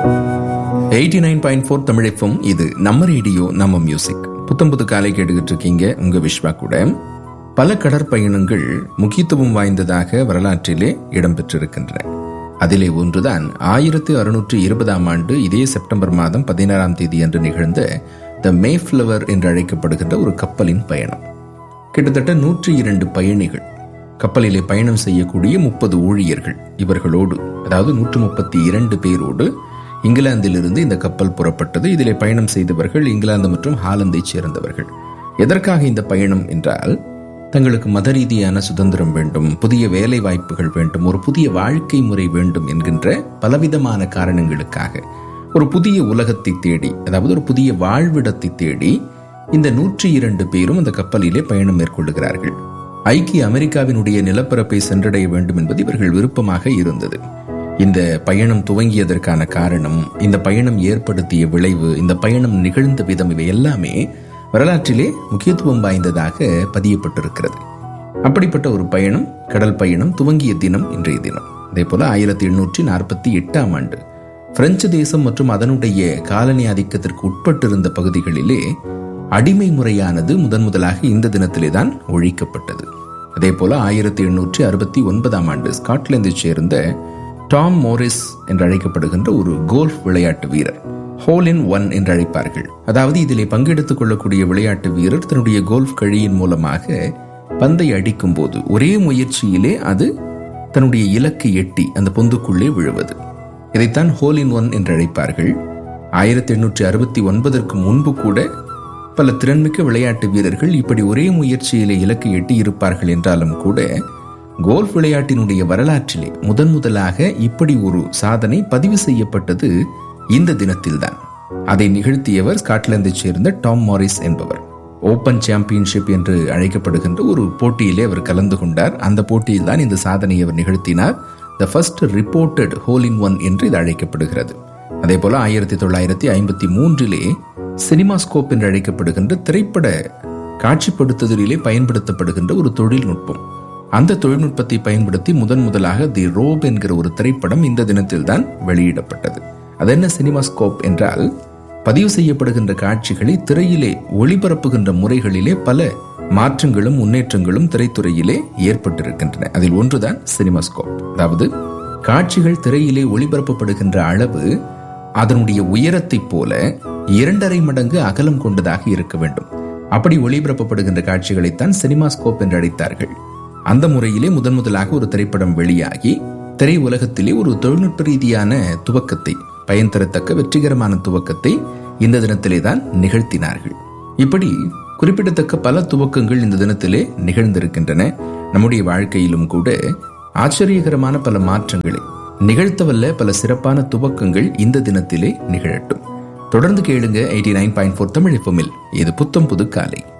eighty nine point four தமிழைப்பும் இது நம்ம ரேடியோ நம்ம மியூசிக் புத்தம் புது காலை கேட்டுக்கிட்டு இருக்கீங்க உங்க விஸ்வா கூட பல கடற்பயணங்கள் முக்கியத்துவம் வாய்ந்ததாக வரலாற்றிலே இடம்பெற்றிருக்கின்றன அதிலே ஒன்றுதான் ஆயிரத்தி அறுநூற்று இருபதாம் ஆண்டு இதே செப்டம்பர் மாதம் பதினாறாம் தேதி அன்று நிகழ்ந்த த மேஃப்ளவர் என்று அழைக்கப்படுகின்ற ஒரு கப்பலின் பயணம் கிட்டத்தட்ட நூற்றி இரண்டு பயணிகள் கப்பலிலே பயணம் செய்யக்கூடிய முப்பது ஊழியர்கள் இவர்களோடு அதாவது நூற்று முப்பத்தி இரண்டு பேரோடு இங்கிலாந்திலிருந்து இந்த கப்பல் புறப்பட்டது இதிலே பயணம் செய்தவர்கள் இங்கிலாந்து மற்றும் ஹாலந்தைச் சேர்ந்தவர்கள் எதற்காக இந்த பயணம் என்றால் தங்களுக்கு மத ரீதியான சுதந்திரம் வேண்டும் புதிய வேலை வாய்ப்புகள் வேண்டும் ஒரு புதிய வாழ்க்கை முறை வேண்டும் என்கின்ற பலவிதமான காரணங்களுக்காக ஒரு புதிய உலகத்தை தேடி அதாவது ஒரு புதிய வாழ்விடத்தை தேடி இந்த நூற்றி இரண்டு பேரும் அந்த கப்பலிலே பயணம் மேற்கொள்ளுகிறார்கள் ஐக்கிய அமெரிக்காவினுடைய நிலப்பரப்பை சென்றடைய வேண்டும் என்பது இவர்கள் விருப்பமாக இருந்தது இந்த பயணம் துவங்கியதற்கான காரணம் இந்த பயணம் ஏற்படுத்திய விளைவு இந்த பயணம் நிகழ்ந்த விதம் இவை எல்லாமே வரலாற்றிலே முக்கியத்துவம் வாய்ந்ததாக பதியப்பட்டிருக்கிறது அப்படிப்பட்ட ஒரு பயணம் கடல் பயணம் துவங்கிய தினம் இன்றைய தினம் அதே போல ஆயிரத்தி எண்ணூற்றி நாற்பத்தி எட்டாம் ஆண்டு பிரெஞ்சு தேசம் மற்றும் அதனுடைய காலனி ஆதிக்கத்திற்கு உட்பட்டிருந்த பகுதிகளிலே அடிமை முறையானது முதன் முதலாக இந்த தினத்திலே தான் ஒழிக்கப்பட்டது அதே போல ஆயிரத்தி எண்ணூற்றி அறுபத்தி ஒன்பதாம் ஆண்டு ஸ்காட்லாந்தைச் சேர்ந்த டாம் மோரிஸ் என்று அழைக்கப்படுகின்ற ஒரு கோல்ஃப் விளையாட்டு வீரர் ஹோல் இன் ஒன் என்று அழைப்பார்கள் அதாவது இதிலே பங்கெடுத்துக் கொள்ளக்கூடிய விளையாட்டு வீரர் தன்னுடைய கோல்ஃப் கழியின் மூலமாக பந்தை அடிக்கும் போது ஒரே முயற்சியிலே அது தன்னுடைய இலக்கை எட்டி அந்த பொந்துக்குள்ளே விழுவது இதைத்தான் ஹோல் இன் ஒன் என்று அழைப்பார்கள் ஆயிரத்தி எண்ணூற்றி அறுபத்தி ஒன்பதற்கு முன்பு கூட பல திறன்மிக்க விளையாட்டு வீரர்கள் இப்படி ஒரே முயற்சியிலே இலக்கு எட்டி இருப்பார்கள் என்றாலும் கூட கோல்ஃப் விளையாட்டினுடைய வரலாற்றிலே முதன் முதலாக இப்படி ஒரு சாதனை பதிவு செய்யப்பட்டது இந்த தினத்தில்தான் அதை நிகழ்த்தியவர் ஸ்காட்லாந்தைச் சேர்ந்த டாம் மாரிஸ் என்பவர் ஓபன் சாம்பியன்ஷிப் என்று அழைக்கப்படுகின்ற ஒரு போட்டியிலே அவர் கலந்து கொண்டார் அந்த போட்டியில் தான் இந்த சாதனையை அவர் நிகழ்த்தினார் the first reported hole in one என்று இது அழைக்கப்படுகிறது அதே போல ஆயிரத்தி தொள்ளாயிரத்தி ஐம்பத்தி மூன்றிலே சினிமாஸ்கோப் என்று அழைக்கப்படுகின்ற திரைப்பட காட்சிப்படுத்துதலிலே பயன்படுத்தப்படுகின்ற ஒரு தொழில்நுட்பம் அந்த தொழில்நுட்பத்தை பயன்படுத்தி முதன் முதலாக தி ரோப் என்கிற ஒரு திரைப்படம் இந்த தினத்தில் தான் வெளியிடப்பட்டது அது என்ன சினிமாஸ்கோப் என்றால் பதிவு செய்யப்படுகின்ற காட்சிகளை திரையிலே ஒளிபரப்புகின்ற முறைகளிலே பல மாற்றங்களும் முன்னேற்றங்களும் திரைத்துறையிலே ஏற்பட்டிருக்கின்றன அதில் ஒன்றுதான் சினிமாஸ்கோப் அதாவது காட்சிகள் திரையிலே ஒளிபரப்பப்படுகின்ற அளவு அதனுடைய உயரத்தைப் போல இரண்டரை மடங்கு அகலம் கொண்டதாக இருக்க வேண்டும் அப்படி ஒளிபரப்பப்படுகின்ற காட்சிகளைத்தான் சினிமாஸ்கோப் என்று அழைத்தார்கள் அந்த முறையிலே முதன் முதலாக ஒரு திரைப்படம் வெளியாகி திரை உலகத்திலே ஒரு தொழில்நுட்ப ரீதியான துவக்கத்தை பயன் தரத்தக்க வெற்றிகரமான துவக்கத்தை இந்த தினத்திலே தான் நிகழ்த்தினார்கள் இப்படி குறிப்பிடத்தக்க பல துவக்கங்கள் இந்த தினத்திலே நிகழ்ந்திருக்கின்றன நம்முடைய வாழ்க்கையிலும் கூட ஆச்சரியகரமான பல மாற்றங்களை நிகழ்த்தவல்ல பல சிறப்பான துவக்கங்கள் இந்த தினத்திலே நிகழட்டும் தொடர்ந்து கேளுங்க eighty nine point four Tamil எஃப்எம்மில் இது புத்தம் புது காலை